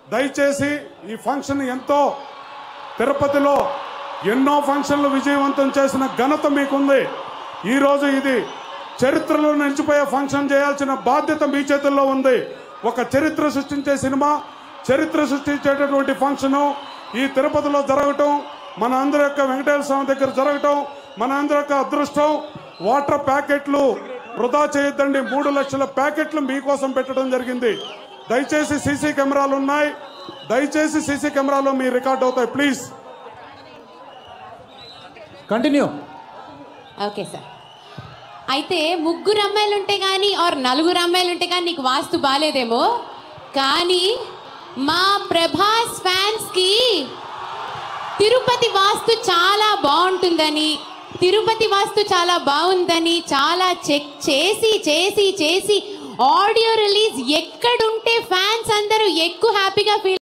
దయచేసి ఈ ఫంక్షన్ ఎంతో తిరుపతిలో ఎన్నో ఫంక్షన్లు విజయవంతం చేసిన ఘనత మీకుంది ఈరోజు ఇది చరిత్రలో నిలిచిపోయే ఫంక్షన్ చేయాల్సిన బాధ్యత మీ చేతుల్లో ఉంది ఒక చరిత్ర సృష్టించే సినిమా చరిత్ర సృష్టించేటటువంటి ఫంక్షను ఈ తిరుపతిలో జరగటం మన అందరి యొక్క వెంకటేశ్వర స్వామి దగ్గర జరగటం మన అందరి యొక్క అదృష్టం వాటర్ ప్యాకెట్లు వృధా చేయొద్దండి మూడు లక్షల ప్యాకెట్లు మీకోసం పెట్టడం జరిగింది దయచేసి సీసీ కెమెరాలు ఉన్నాయి దయచేసి సీసీ కెమెరాలో మీ రికార్డ్ అవుతాయి ప్లీజ్ కంటిన్యూ ఓకే సార్ అయితే ముగ్గురు అమ్మాయిలు ఉంటే కానీ ఆర్ నలుగురు అమ్మాయిలు ఉంటే కానీ నీకు వాస్తు బాగాలేదేమో కానీ మా ప్రభాస్ ఫ్యాన్స్కి తిరుపతి వాస్తు చాలా బాగుంటుందని తిరుపతి వాస్తు చాలా బాగుందని చాలా చెక్ చేసి చేసి చేసి ఆడియో రిలీజ్ ఎక్కడుంటే ఫ్యాన్స్ అందరూ ఎక్కువ హ్యాపీగా ఫీల్